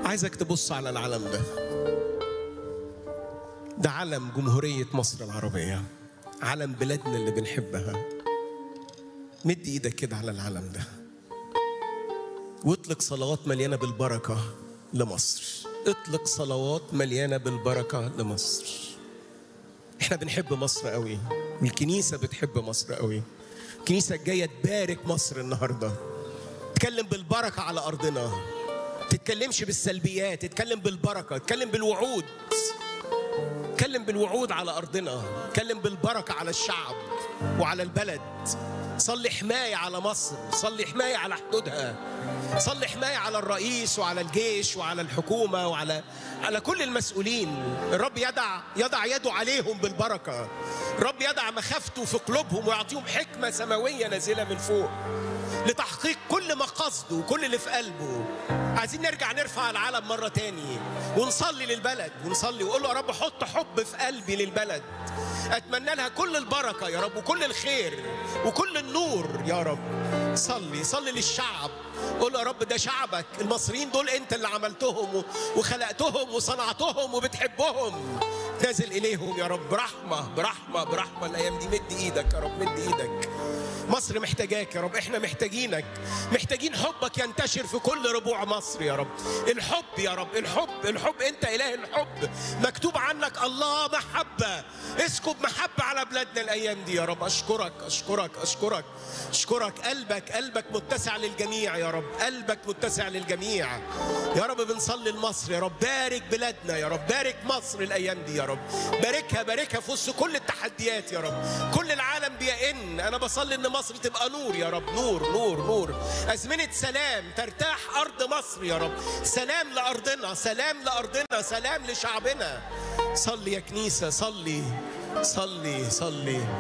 عايزك تبص على العلم ده ده علم جمهورية مصر العربية علم بلادنا اللي بنحبها مد ايدك كده على العلم ده واطلق صلوات مليانة بالبركة لمصر اطلق صلوات مليانة بالبركة لمصر احنا بنحب مصر قوي والكنيسة بتحب مصر قوي الكنيسة الجاية تبارك مصر النهاردة تتكلم بالبركة على أرضنا تتكلمش بالسلبيات تتكلم بالبركة تتكلم بالوعود تكلم بالوعود على أرضنا تكلم بالبركة على الشعب وعلى البلد صلي حماية على مصر صلي حماية على حدودها صلي حماية على الرئيس وعلى الجيش وعلى الحكومة وعلى على كل المسؤولين الرب يدع يضع يده عليهم بالبركة الرب يضع مخافته في قلوبهم ويعطيهم حكمة سماوية نازلة من فوق لتحقيق كل مقاصده وكل اللي في قلبه عايزين نرجع نرفع العلم مرة تاني ونصلي للبلد ونصلي وقول له يا رب حط حب في قلبي للبلد أتمنى لها كل البركة يا رب وكل الخير وكل النور يا رب صلي صلي للشعب قول يا رب ده شعبك المصريين دول انت اللي عملتهم وخلقتهم وصنعتهم وبتحبهم نازل اليهم يا رب برحمه برحمه برحمه الايام دي مد ايدك يا رب مد ايدك مصر محتاجاك يا رب احنا محتاجينك محتاجين حبك ينتشر في كل ربوع مصر يا رب الحب يا رب الحب الحب انت اله الحب مكتوب عنك الله محبه اسكب محبه على بلادنا الايام دي يا رب اشكرك اشكرك اشكرك اشكرك قلبك قلبك متسع للجميع يا رب قلبك متسع للجميع يا رب بنصلي لمصر يا رب بارك بلادنا يا رب بارك مصر الايام دي يا رب باركها باركها في وسط كل التحديات يا رب كل العالم بيئن انا بصلي ان مصر تبقى نور يا رب نور نور نور ازمنه سلام ترتاح ارض مصر يا رب سلام لارضنا سلام لارضنا سلام لشعبنا صلي يا كنيسه صلي صلي صلي